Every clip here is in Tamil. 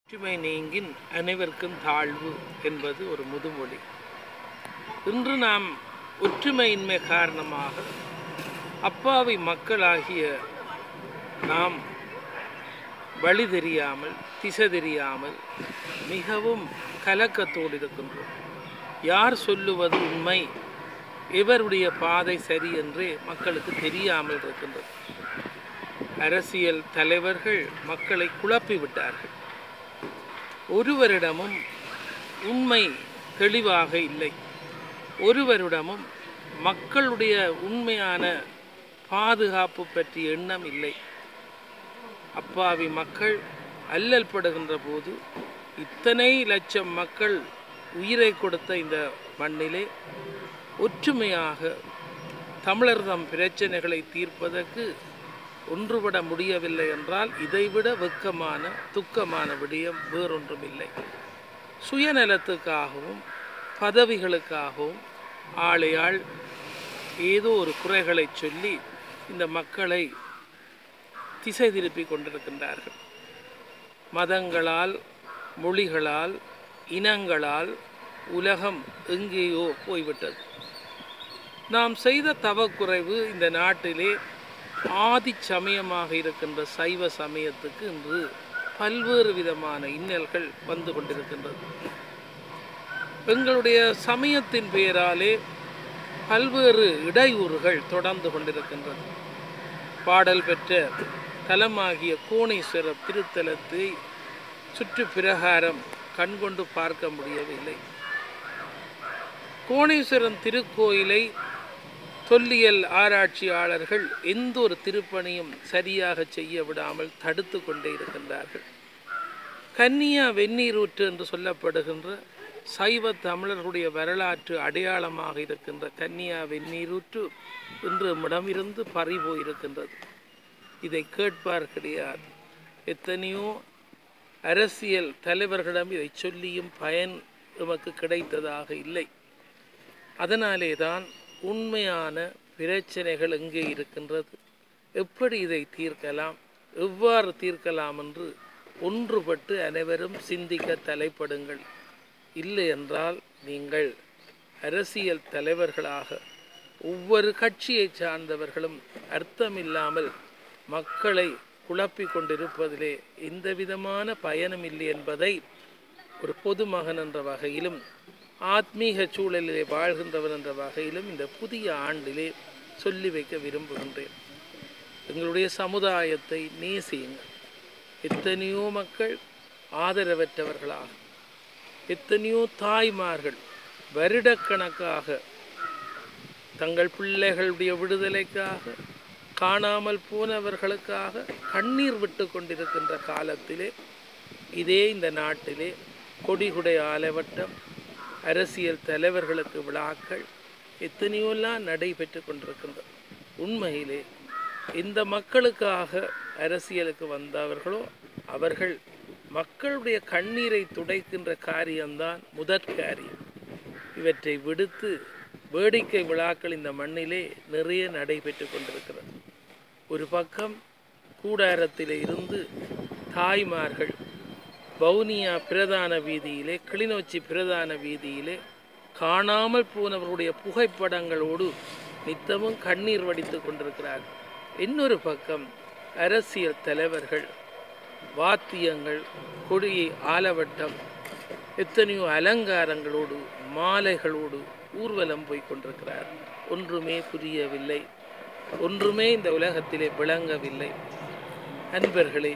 ஒற்றுமை நீங்கின் அனைவருக்கும் தாழ்வு என்பது ஒரு முதுமொழி இன்று நாம் ஒற்றுமையின்மை காரணமாக அப்பாவி மக்களாகிய நாம் வழி தெரியாமல் திசை தெரியாமல் மிகவும் கலக்கத்தோடு இருக்கின்றோம் யார் சொல்லுவது உண்மை இவருடைய பாதை சரி என்றே மக்களுக்கு தெரியாமல் இருக்கின்றது அரசியல் தலைவர்கள் மக்களை குழப்பி விட்டார்கள் ஒருவரிடமும் உண்மை தெளிவாக இல்லை ஒருவரிடமும் மக்களுடைய உண்மையான பாதுகாப்பு பற்றிய எண்ணம் இல்லை அப்பாவி மக்கள் அல்லல் படுகின்ற போது இத்தனை லட்சம் மக்கள் உயிரை கொடுத்த இந்த மண்ணிலே ஒற்றுமையாக தமிழர் தம் பிரச்சனைகளை தீர்ப்பதற்கு ஒன்றுபட முடியவில்லை என்றால் இதைவிட வெக்கமான துக்கமான விடயம் வேறொன்றும் இல்லை சுயநலத்துக்காகவும் பதவிகளுக்காகவும் ஆளையாள் ஏதோ ஒரு குறைகளை சொல்லி இந்த மக்களை திசை திருப்பி கொண்டிருக்கின்றார்கள் மதங்களால் மொழிகளால் இனங்களால் உலகம் எங்கேயோ போய்விட்டது நாம் செய்த தவக்குறைவு இந்த நாட்டிலே ஆதி சமயமாக இருக்கின்ற சைவ சமயத்துக்கு இன்று பல்வேறு விதமான இன்னல்கள் வந்து கொண்டிருக்கின்றது எங்களுடைய சமயத்தின் பெயராலே பல்வேறு இடையூறுகள் தொடர்ந்து கொண்டிருக்கின்றது பாடல் பெற்ற தலமாகிய கோணேஸ்வரர் திருத்தலத்தை சுற்று பிரகாரம் கண்கொண்டு பார்க்க முடியவில்லை கோணேஸ்வரன் திருக்கோயிலை தொல்லியல் ஆராய்ச்சியாளர்கள் எந்த ஒரு திருப்பணியும் சரியாக செய்ய விடாமல் தடுத்து கொண்டே இருக்கின்றார்கள் கன்னியா வெந்நீரூற்று என்று சொல்லப்படுகின்ற சைவ தமிழர்களுடைய வரலாற்று அடையாளமாக இருக்கின்ற கன்னியா வெந்நீரூற்று இன்று இடமிருந்து பறிபோயிருக்கின்றது இதை கேட்பார் கிடையாது எத்தனையோ அரசியல் தலைவர்களிடம் இதை சொல்லியும் பயன் நமக்கு கிடைத்ததாக இல்லை அதனாலே தான் உண்மையான பிரச்சனைகள் எங்கே இருக்கின்றது எப்படி இதை தீர்க்கலாம் எவ்வாறு தீர்க்கலாம் என்று ஒன்றுபட்டு அனைவரும் சிந்திக்க தலைப்படுங்கள் இல்லை என்றால் நீங்கள் அரசியல் தலைவர்களாக ஒவ்வொரு கட்சியை சார்ந்தவர்களும் அர்த்தமில்லாமல் மக்களை குழப்பிக் கொண்டிருப்பதிலே எந்த விதமான பயனும் இல்லை என்பதை ஒரு பொதுமகன் என்ற வகையிலும் ஆத்மீக சூழலிலே வாழ்கின்றவன் என்ற வகையிலும் இந்த புதிய ஆண்டிலே சொல்லி வைக்க விரும்புகின்றேன் எங்களுடைய சமுதாயத்தை நேசியுங்கள் எத்தனையோ மக்கள் ஆதரவற்றவர்களாக எத்தனையோ தாய்மார்கள் வருடக்கணக்காக தங்கள் பிள்ளைகளுடைய விடுதலைக்காக காணாமல் போனவர்களுக்காக கண்ணீர் விட்டு கொண்டிருக்கின்ற காலத்திலே இதே இந்த நாட்டிலே கொடிகுடை ஆலவட்டம் அரசியல் தலைவர்களுக்கு விழாக்கள் எத்தனையோலாம் நடைபெற்று கொண்டிருக்கின்றது உண்மையிலே இந்த மக்களுக்காக அரசியலுக்கு வந்தவர்களோ அவர்கள் மக்களுடைய கண்ணீரை துடைக்கின்ற காரியம்தான் முதற் காரியம் இவற்றை விடுத்து வேடிக்கை விழாக்கள் இந்த மண்ணிலே நிறைய நடைபெற்று கொண்டிருக்கிறது ஒரு பக்கம் கூடாரத்திலே இருந்து தாய்மார்கள் வவுனியா பிரதான வீதியிலே கிளிநொச்சி பிரதான வீதியிலே காணாமல் போனவர்களுடைய புகைப்படங்களோடு நித்தமும் கண்ணீர் வடித்து கொண்டிருக்கிறார்கள் இன்னொரு பக்கம் அரசியல் தலைவர்கள் வாத்தியங்கள் கொடியை ஆலவட்டம் எத்தனையோ அலங்காரங்களோடு மாலைகளோடு ஊர்வலம் போய் கொண்டிருக்கிறார் ஒன்றுமே புரியவில்லை ஒன்றுமே இந்த உலகத்திலே விளங்கவில்லை அன்பர்களே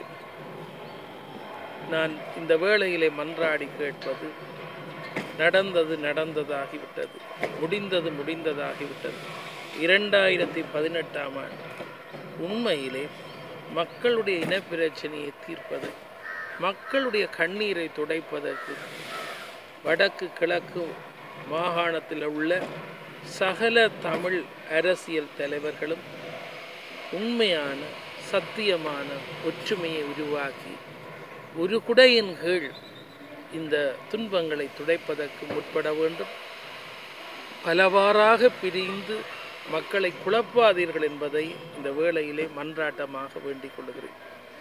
நான் இந்த வேளையிலே மன்றாடி கேட்பது நடந்தது நடந்ததாகிவிட்டது முடிந்தது முடிந்ததாகிவிட்டது இரண்டாயிரத்தி பதினெட்டாம் ஆண்டு உண்மையிலே மக்களுடைய இனப்பிரச்சனையை தீர்ப்பது மக்களுடைய கண்ணீரை துடைப்பதற்கு வடக்கு கிழக்கு மாகாணத்தில் உள்ள சகல தமிழ் அரசியல் தலைவர்களும் உண்மையான சத்தியமான ஒற்றுமையை உருவாக்கி ஒரு குடையின் கீழ் இந்த துன்பங்களை துடைப்பதற்கு முற்பட வேண்டும் பலவாறாக பிரிந்து மக்களை குழப்பாதீர்கள் என்பதை இந்த வேளையிலே மன்றாட்டமாக வேண்டிக் கொள்கிறேன்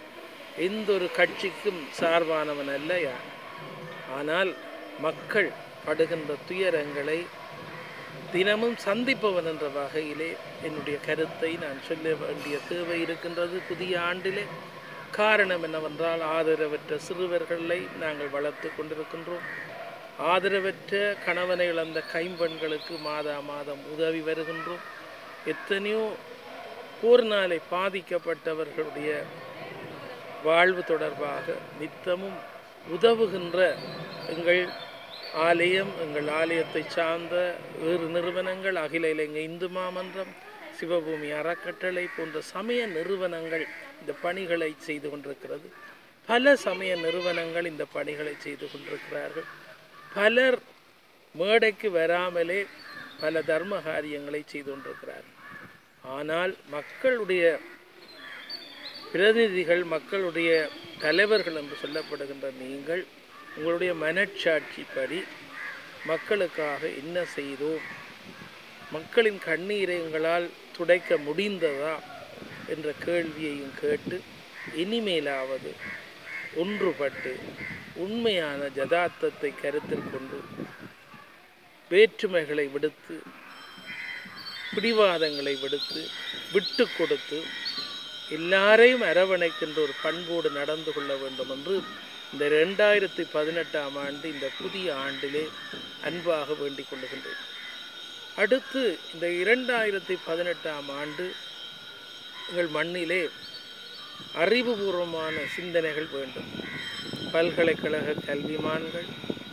எந்த ஒரு கட்சிக்கும் சார்பானவன் அல்ல யான் ஆனால் மக்கள் படுகின்ற துயரங்களை தினமும் சந்திப்பவன் என்ற வகையிலே என்னுடைய கருத்தை நான் சொல்ல வேண்டிய தேவை இருக்கின்றது புதிய ஆண்டிலே காரணம் என்னவென்றால் ஆதரவற்ற சிறுவர்களை நாங்கள் வளர்த்து கொண்டிருக்கின்றோம் ஆதரவற்ற கணவனை இழந்த கைம்பெண்களுக்கு மாதா மாதம் உதவி வருகின்றோம் எத்தனையோ போர்னாலை பாதிக்கப்பட்டவர்களுடைய வாழ்வு தொடர்பாக நித்தமும் உதவுகின்ற எங்கள் ஆலயம் எங்கள் ஆலயத்தை சார்ந்த வேறு நிறுவனங்கள் அகில இலங்கை இந்து மாமன்றம் சிவபூமி அறக்கட்டளை போன்ற சமய நிறுவனங்கள் இந்த பணிகளை செய்து கொண்டிருக்கிறது பல சமய நிறுவனங்கள் இந்த பணிகளை செய்து கொண்டிருக்கிறார்கள் பலர் மேடைக்கு வராமலே பல தர்ம காரியங்களை செய்து கொண்டிருக்கிறார்கள் ஆனால் மக்களுடைய பிரதிநிதிகள் மக்களுடைய தலைவர்கள் என்று சொல்லப்படுகின்ற நீங்கள் உங்களுடைய மனச்சாட்சிப்படி மக்களுக்காக என்ன செய்தோம் மக்களின் கண்ணீரை உங்களால் துடைக்க முடிந்ததா என்ற கேள்வியையும் கேட்டு இனிமேலாவது ஒன்றுபட்டு உண்மையான ஜதார்த்தத்தை கருத்தில் கொண்டு வேற்றுமைகளை விடுத்து பிடிவாதங்களை விடுத்து விட்டு கொடுத்து எல்லாரையும் அரவணைக்கின்ற ஒரு பண்போடு நடந்து கொள்ள வேண்டும் என்று இந்த ரெண்டாயிரத்தி பதினெட்டாம் ஆண்டு இந்த புதிய ஆண்டிலே அன்பாக வேண்டிக் கொள்ளுகின்றேன் அடுத்து இந்த இரண்டாயிரத்தி பதினெட்டாம் ஆண்டு எங்கள் மண்ணிலே அறிவுபூர்வமான சிந்தனைகள் வேண்டும் பல்கலைக்கழக கல்விமான்கள்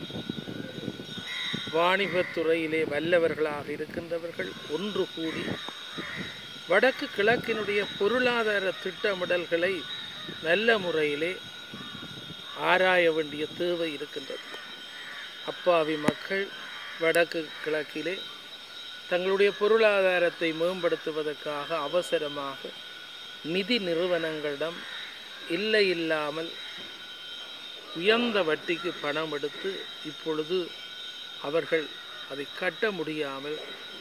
வாணிபத் துறையிலே வல்லவர்களாக இருக்கின்றவர்கள் ஒன்று கூடி வடக்கு கிழக்கினுடைய பொருளாதார திட்டமிடல்களை நல்ல முறையிலே ஆராய வேண்டிய தேவை இருக்கின்றது அப்பாவி மக்கள் வடக்கு கிழக்கிலே தங்களுடைய பொருளாதாரத்தை மேம்படுத்துவதற்காக அவசரமாக நிதி நிறுவனங்களிடம் இல்லை இல்லாமல் உயர்ந்த வட்டிக்கு பணம் எடுத்து இப்பொழுது அவர்கள் அதை கட்ட முடியாமல்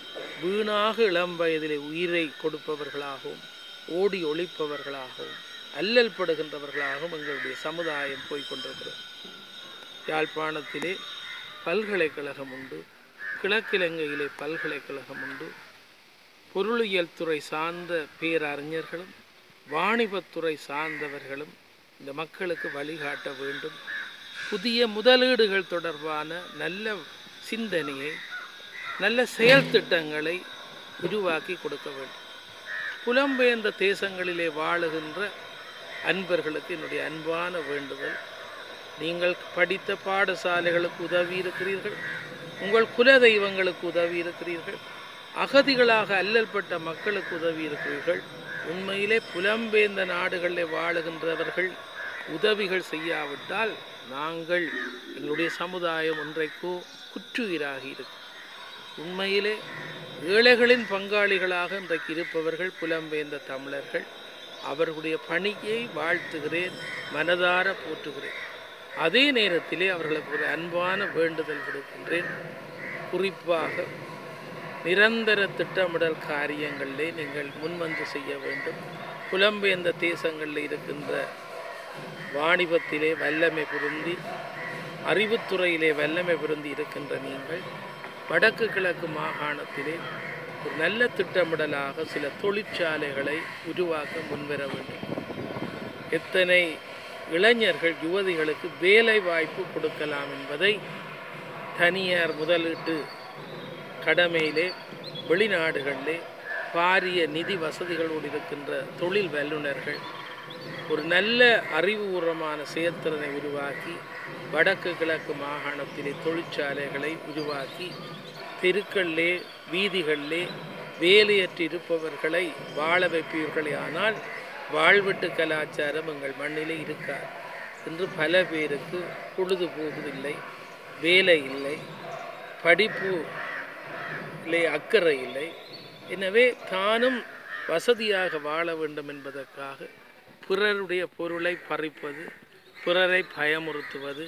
வீணாக இளம் வயதிலே உயிரை கொடுப்பவர்களாகவும் ஓடி ஒழிப்பவர்களாகவும் அல்லல் படுகின்றவர்களாகவும் எங்களுடைய சமுதாயம் போய்கொண்டிருக்கிறது யாழ்ப்பாணத்திலே பல்கலைக்கழகம் உண்டு கிழக்கிழங்கையிலே பல்கலைக்கழகம் உண்டு பொருளியல் துறை சார்ந்த பேரறிஞர்களும் வாணிபத்துறை சார்ந்தவர்களும் இந்த மக்களுக்கு வழிகாட்ட வேண்டும் புதிய முதலீடுகள் தொடர்பான நல்ல சிந்தனையை நல்ல செயல் திட்டங்களை உருவாக்கி கொடுக்க வேண்டும் புலம்பெயர்ந்த தேசங்களிலே வாழுகின்ற அன்பர்களுக்கு என்னுடைய அன்பான வேண்டுதல் நீங்கள் படித்த பாடசாலைகளுக்கு உதவி இருக்கிறீர்கள் உங்கள் குல தெய்வங்களுக்கு உதவி இருக்கிறீர்கள் அகதிகளாக அல்லல்பட்ட மக்களுக்கு உதவி இருக்கிறீர்கள் உண்மையிலே புலம்பெயர்ந்த நாடுகளில் வாழுகின்றவர்கள் உதவிகள் செய்யாவிட்டால் நாங்கள் எங்களுடைய சமுதாயம் ஒன்றைக்கோ குற்றுயிராகி இருக்கும் உண்மையிலே ஏழைகளின் பங்காளிகளாக இன்றைக்கு இருப்பவர்கள் புலம்பெயர்ந்த தமிழர்கள் அவர்களுடைய பணியை வாழ்த்துகிறேன் மனதார போற்றுகிறேன் அதே நேரத்திலே அவர்களுக்கு ஒரு அன்பான வேண்டுதல் விடுக்கின்றேன் குறிப்பாக நிரந்தர திட்டமிடல் காரியங்களிலே நீங்கள் முன்வந்து செய்ய வேண்டும் புலம்பெயர்ந்த தேசங்களில் இருக்கின்ற வாணிபத்திலே வல்லமை பொருந்தி அறிவுத்துறையிலே வல்லமை பொருந்தி இருக்கின்ற நீங்கள் வடக்கு கிழக்கு மாகாணத்திலே ஒரு நல்ல திட்டமிடலாக சில தொழிற்சாலைகளை உருவாக்க முன்வர வேண்டும் எத்தனை இளைஞர்கள் யுவதிகளுக்கு வேலை வாய்ப்பு கொடுக்கலாம் என்பதை தனியார் முதலீட்டு கடமையிலே வெளிநாடுகளிலே பாரிய நிதி வசதிகளோடு இருக்கின்ற தொழில் வல்லுநர்கள் ஒரு நல்ல அறிவுபூர்வமான செயற்திறனை உருவாக்கி வடக்கு கிழக்கு மாகாணத்திலே தொழிற்சாலைகளை உருவாக்கி தெருக்களிலே வீதிகளிலே வேலையற்று இருப்பவர்களை வாழ வைப்பீர்களே ஆனால் வாழ்வெட்டு கலாச்சாரம் எங்கள் மண்ணிலே இருக்காது இன்று பல பேருக்கு பொழுது போவதில்லை வேலை இல்லை படிப்பு இல்லை அக்கறை இல்லை எனவே தானும் வசதியாக வாழ வேண்டும் என்பதற்காக பிறருடைய பொருளை பறிப்பது பிறரை பயமுறுத்துவது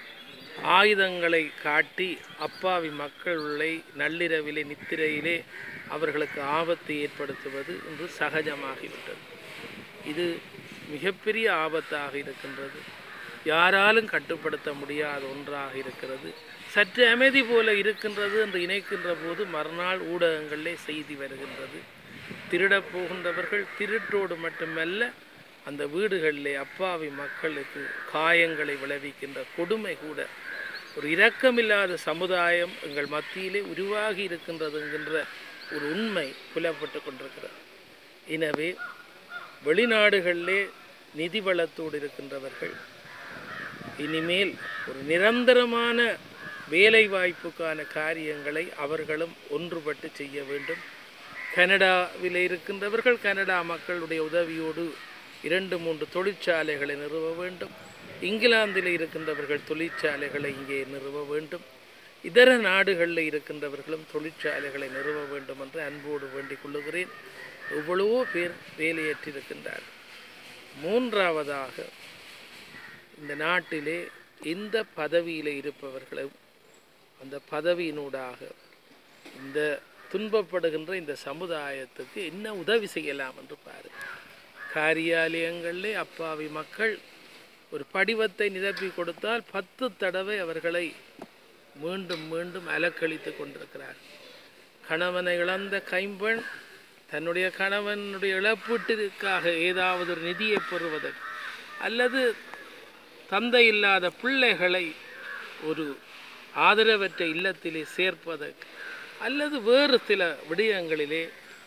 ஆயுதங்களை காட்டி அப்பாவி மக்களுள்ளே நள்ளிரவிலே நித்திரையிலே அவர்களுக்கு ஆபத்தை ஏற்படுத்துவது இன்று சகஜமாகிவிட்டது இது மிகப்பெரிய ஆபத்தாக இருக்கின்றது யாராலும் கட்டுப்படுத்த முடியாத ஒன்றாக இருக்கிறது சற்று அமைதி போல இருக்கின்றது என்று இணைக்கின்ற போது மறுநாள் ஊடகங்களிலே செய்தி வருகின்றது திருடப் போகின்றவர்கள் திருட்டோடு மட்டுமல்ல அந்த வீடுகளிலே அப்பாவி மக்களுக்கு காயங்களை விளைவிக்கின்ற கொடுமை கூட ஒரு இரக்கமில்லாத சமுதாயம் எங்கள் மத்தியிலே உருவாகி இருக்கின்றது என்கின்ற ஒரு உண்மை புலப்பட்டு கொண்டிருக்கிறது எனவே வெளிநாடுகளிலே நிதி வளத்தோடு இருக்கின்றவர்கள் இனிமேல் ஒரு நிரந்தரமான வேலை வாய்ப்புக்கான காரியங்களை அவர்களும் ஒன்றுபட்டு செய்ய வேண்டும் கனடாவில் இருக்கின்றவர்கள் கனடா மக்களுடைய உதவியோடு இரண்டு மூன்று தொழிற்சாலைகளை நிறுவ வேண்டும் இங்கிலாந்தில் இருக்கின்றவர்கள் தொழிற்சாலைகளை இங்கே நிறுவ வேண்டும் இதர நாடுகளில் இருக்கின்றவர்களும் தொழிற்சாலைகளை நிறுவ வேண்டும் என்று அன்போடு வேண்டிக் கொள்ளுகிறேன் எவ்வளவோ பேர் வேலையேற்றிருக்கின்றார்கள் மூன்றாவதாக இந்த நாட்டிலே எந்த பதவியில் இருப்பவர்களும் அந்த பதவியினூடாக இந்த துன்பப்படுகின்ற இந்த சமுதாயத்துக்கு என்ன உதவி செய்யலாம் என்று பாரு காரியாலயங்களிலே அப்பாவி மக்கள் ஒரு படிவத்தை நிரப்பி கொடுத்தால் பத்து தடவை அவர்களை மீண்டும் மீண்டும் அலக்களித்து கொண்டிருக்கிறார் கணவனை இழந்த கைம்பெண் தன்னுடைய கணவனுடைய இழப்பீட்டிற்காக ஏதாவது ஒரு நிதியை பெறுவதற்கு அல்லது தந்தை இல்லாத பிள்ளைகளை ஒரு ஆதரவற்ற இல்லத்திலே சேர்ப்பதற்கு அல்லது வேறு சில விடயங்களிலே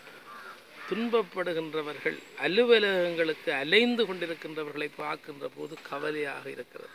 துன்பப்படுகின்றவர்கள் அலுவலகங்களுக்கு அலைந்து கொண்டிருக்கின்றவர்களை பார்க்கின்ற போது கவலையாக இருக்கிறது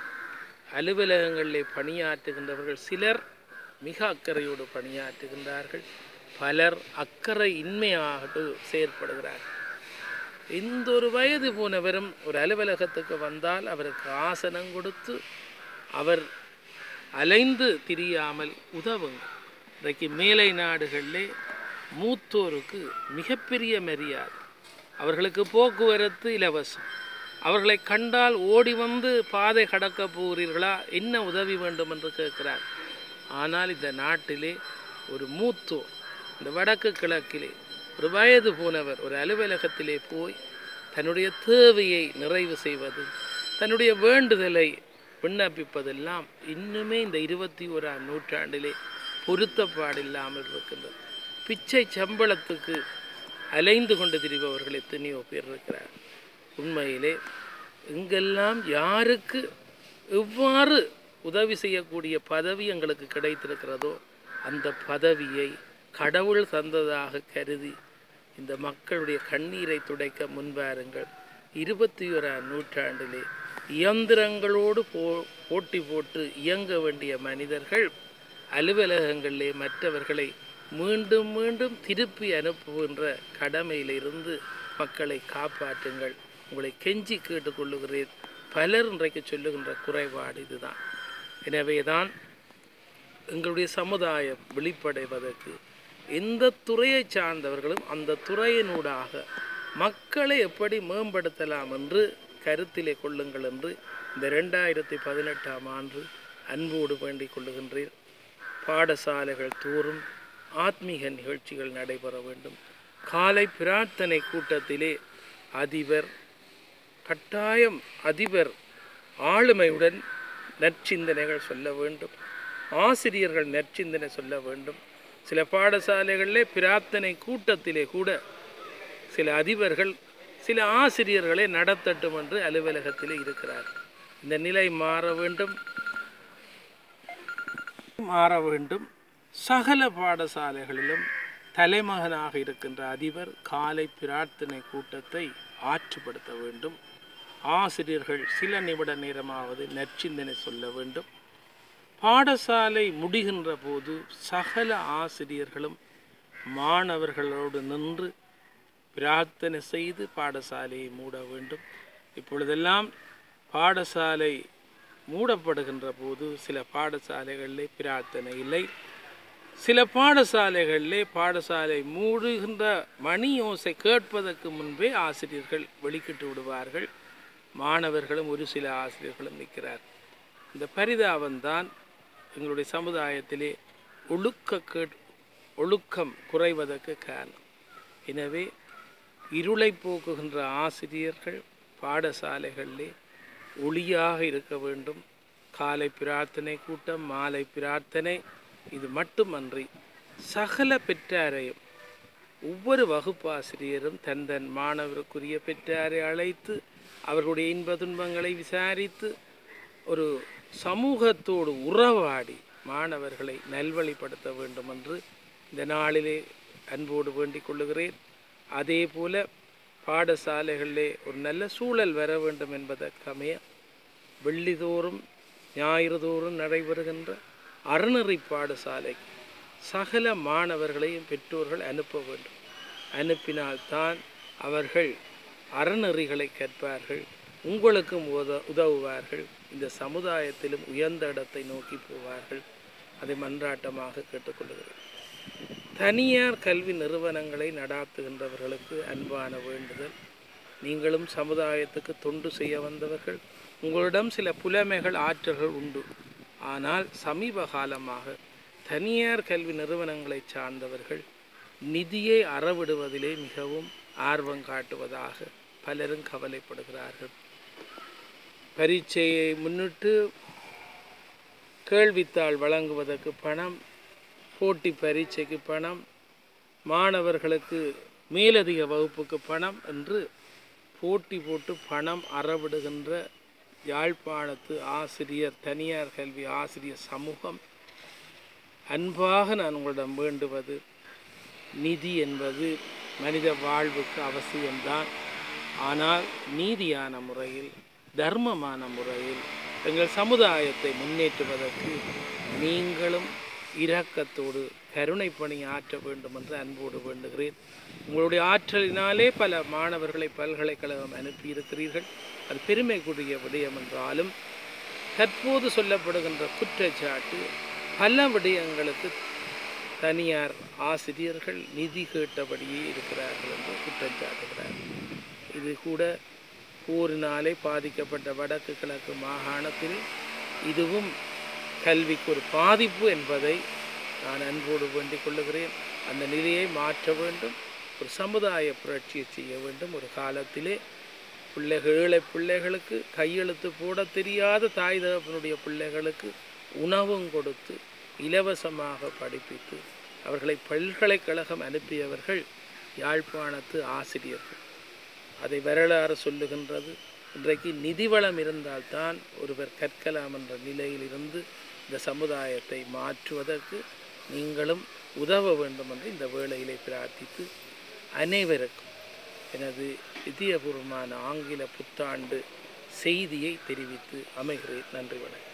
அலுவலகங்களிலே பணியாற்றுகின்றவர்கள் சிலர் மிக அக்கறையோடு பணியாற்றுகின்றார்கள் பலர் அக்கறை இன்மையாக செயற்படுகிறார்கள் எந்த ஒரு வயது போனவரும் ஒரு அலுவலகத்துக்கு வந்தால் அவருக்கு ஆசனம் கொடுத்து அவர் அலைந்து திரியாமல் உதவுங்க இன்றைக்கு மேலை நாடுகளிலே மூத்தோருக்கு மிகப்பெரிய மரியாதை அவர்களுக்கு போக்குவரத்து இலவசம் அவர்களை கண்டால் ஓடி வந்து பாதை கடக்க போகிறீர்களா என்ன உதவி வேண்டும் என்று கேட்கிறார் ஆனால் இந்த நாட்டிலே ஒரு மூத்தோர் இந்த வடக்கு கிழக்கிலே ஒரு வயது போனவர் ஒரு அலுவலகத்திலே போய் தன்னுடைய தேவையை நிறைவு செய்வது தன்னுடைய வேண்டுதலை விண்ணப்பிப்பதெல்லாம் இன்னுமே இந்த இருபத்தி ஓராம் நூற்றாண்டிலே பொருத்தப்பாடில்லாமல் இருக்கின்றது பிச்சை சம்பளத்துக்கு அலைந்து கொண்டு திரிபவர்கள் எத்தனையோ பேர் இருக்கிறார் உண்மையிலே எங்கெல்லாம் யாருக்கு எவ்வாறு உதவி செய்யக்கூடிய பதவி எங்களுக்கு கிடைத்திருக்கிறதோ அந்த பதவியை கடவுள் தந்ததாக கருதி இந்த மக்களுடைய கண்ணீரை துடைக்க முன்வாருங்கள் இருபத்தி ஓராம் நூற்றாண்டிலே இயந்திரங்களோடு போ போட்டி போட்டு இயங்க வேண்டிய மனிதர்கள் அலுவலகங்களிலே மற்றவர்களை மீண்டும் மீண்டும் திருப்பி அனுப்புகின்ற கடமையிலிருந்து மக்களை காப்பாற்றுங்கள் உங்களை கெஞ்சி கேட்டுக்கொள்ளுகிறேன் பலர் இன்றைக்கு சொல்லுகின்ற குறைபாடு இதுதான் எனவே தான் எங்களுடைய சமுதாயம் விழிப்படைவதற்கு எந்த துறையை சார்ந்தவர்களும் அந்த துறையினூடாக மக்களை எப்படி மேம்படுத்தலாம் என்று கருத்திலே கொள்ளுங்கள் என்று இந்த ரெண்டாயிரத்தி பதினெட்டாம் ஆண்டு அன்போடு வேண்டிக் கொள்ளுகின்றேன் பாடசாலைகள் தோறும் ஆத்மீக நிகழ்ச்சிகள் நடைபெற வேண்டும் காலை பிரார்த்தனை கூட்டத்திலே அதிபர் கட்டாயம் அதிபர் ஆளுமையுடன் நற்சிந்தனைகள் சொல்ல வேண்டும் ஆசிரியர்கள் நற்சிந்தனை சொல்ல வேண்டும் சில பாடசாலைகளிலே பிரார்த்தனை கூட்டத்திலே கூட சில அதிபர்கள் சில ஆசிரியர்களை நடத்தட்டும் என்று அலுவலகத்திலே இருக்கிறார் இந்த நிலை மாற வேண்டும் மாற வேண்டும் சகல பாடசாலைகளிலும் தலைமகனாக இருக்கின்ற அதிபர் காலை பிரார்த்தனை கூட்டத்தை ஆற்றுப்படுத்த வேண்டும் ஆசிரியர்கள் சில நிமிட நேரமாவது நற்சிந்தனை சொல்ல வேண்டும் பாடசாலை முடிகின்ற போது சகல ஆசிரியர்களும் மாணவர்களோடு நின்று பிரார்த்தனை செய்து பாடசாலையை மூட வேண்டும் இப்பொழுதெல்லாம் பாடசாலை மூடப்படுகின்ற போது சில பாடசாலைகளிலே பிரார்த்தனை இல்லை சில பாடசாலைகளிலே பாடசாலை மூடுகின்ற மணி ஓசை கேட்பதற்கு முன்பே ஆசிரியர்கள் வெளிக்கிட்டு விடுவார்கள் மாணவர்களும் ஒரு சில ஆசிரியர்களும் நிற்கிறார் இந்த பரிதாபம்தான் எங்களுடைய சமுதாயத்திலே ஒழுக்க கேட் ஒழுக்கம் குறைவதற்கு காரணம் எனவே இருளை போக்குகின்ற ஆசிரியர்கள் பாடசாலைகளிலே ஒளியாக இருக்க வேண்டும் காலை பிரார்த்தனை கூட்டம் மாலை பிரார்த்தனை இது மட்டுமன்றி சகல பெற்றாரையும் ஒவ்வொரு வகுப்பாசிரியரும் தன் தன் மாணவருக்குரிய பெற்றாரை அழைத்து அவர்களுடைய இன்ப துன்பங்களை விசாரித்து ஒரு சமூகத்தோடு உறவாடி மாணவர்களை நல்வழிப்படுத்த வேண்டும் என்று இந்த நாளிலே அன்போடு வேண்டிக் கொள்ளுகிறேன் அதே போல பாடசாலைகளிலே ஒரு நல்ல சூழல் வர வேண்டும் என்பதற்கமைய வெள்ளிதோறும் ஞாயிறுதோறும் நடைபெறுகின்ற அறநெறி பாடசாலைக்கு சகல மாணவர்களையும் பெற்றோர்கள் அனுப்ப வேண்டும் அனுப்பினால்தான் அவர்கள் அறநெறிகளை கற்பார்கள் உங்களுக்கும் உத உதவுவார்கள் இந்த சமுதாயத்திலும் உயர்ந்த இடத்தை நோக்கி போவார்கள் அதை மன்றாட்டமாக கேட்டுக்கொள்கிறேன் தனியார் கல்வி நிறுவனங்களை நடாத்துகின்றவர்களுக்கு அன்பான வேண்டுதல் நீங்களும் சமுதாயத்துக்கு தொண்டு செய்ய வந்தவர்கள் உங்களிடம் சில புலமைகள் ஆற்றல்கள் உண்டு ஆனால் சமீப காலமாக தனியார் கல்வி நிறுவனங்களை சார்ந்தவர்கள் நிதியை அறவிடுவதிலே மிகவும் ஆர்வம் காட்டுவதாக பலரும் கவலைப்படுகிறார்கள் பரீட்சையை முன்னிட்டு கேள்வித்தாள் வழங்குவதற்கு பணம் போட்டி பரீட்சைக்கு பணம் மாணவர்களுக்கு மேலதிக வகுப்புக்கு பணம் என்று போட்டி போட்டு பணம் அறவிடுகின்ற யாழ்ப்பாணத்து ஆசிரியர் தனியார் கல்வி ஆசிரியர் சமூகம் அன்பாக நான் உங்களிடம் வேண்டுவது நிதி என்பது மனித வாழ்வுக்கு அவசியம்தான் ஆனால் நீதியான முறையில் தர்மமான முறையில் எங்கள் சமுதாயத்தை முன்னேற்றுவதற்கு நீங்களும் இரக்கத்தோடு கருணை பணி ஆற்ற வேண்டும் என்று அன்போடு வேண்டுகிறேன் உங்களுடைய ஆற்றலினாலே பல மாணவர்களை பல்கலைக்கழகம் அனுப்பியிருக்கிறீர்கள் அது பெருமைக்குரிய விடயம் என்றாலும் தற்போது சொல்லப்படுகின்ற குற்றச்சாட்டு பல விடயங்களுக்கு தனியார் ஆசிரியர்கள் நிதி கேட்டபடியே இருக்கிறார்கள் என்று குற்றம் சாட்டுகிறார்கள் இது கூட போரினாலே பாதிக்கப்பட்ட வடக்கு கிழக்கு மாகாணத்தில் இதுவும் கல்விக்கு ஒரு பாதிப்பு என்பதை நான் அன்போடு வேண்டிக் கொள்ளுகிறேன் அந்த நிலையை மாற்ற வேண்டும் ஒரு சமுதாய புரட்சியை செய்ய வேண்டும் ஒரு காலத்திலே பிள்ளைகள் ஏழை பிள்ளைகளுக்கு கையெழுத்து போட தெரியாத தாய் தகப்பனுடைய பிள்ளைகளுக்கு உணவும் கொடுத்து இலவசமாக படிப்பித்து அவர்களை பல்கலைக்கழகம் அனுப்பியவர்கள் யாழ்ப்பாணத்து ஆசிரியர்கள் அதை வரலாறு சொல்லுகின்றது இன்றைக்கு நிதி வளம் இருந்தால்தான் ஒருவர் கற்கலாம் என்ற நிலையில் இருந்து இந்த சமுதாயத்தை மாற்றுவதற்கு நீங்களும் உதவ வேண்டும் என்று இந்த வேளையிலே பிரார்த்தித்து அனைவருக்கும் எனது இதயபூர்வமான ஆங்கில புத்தாண்டு செய்தியை தெரிவித்து அமைகிறேன் நன்றி வணக்கம்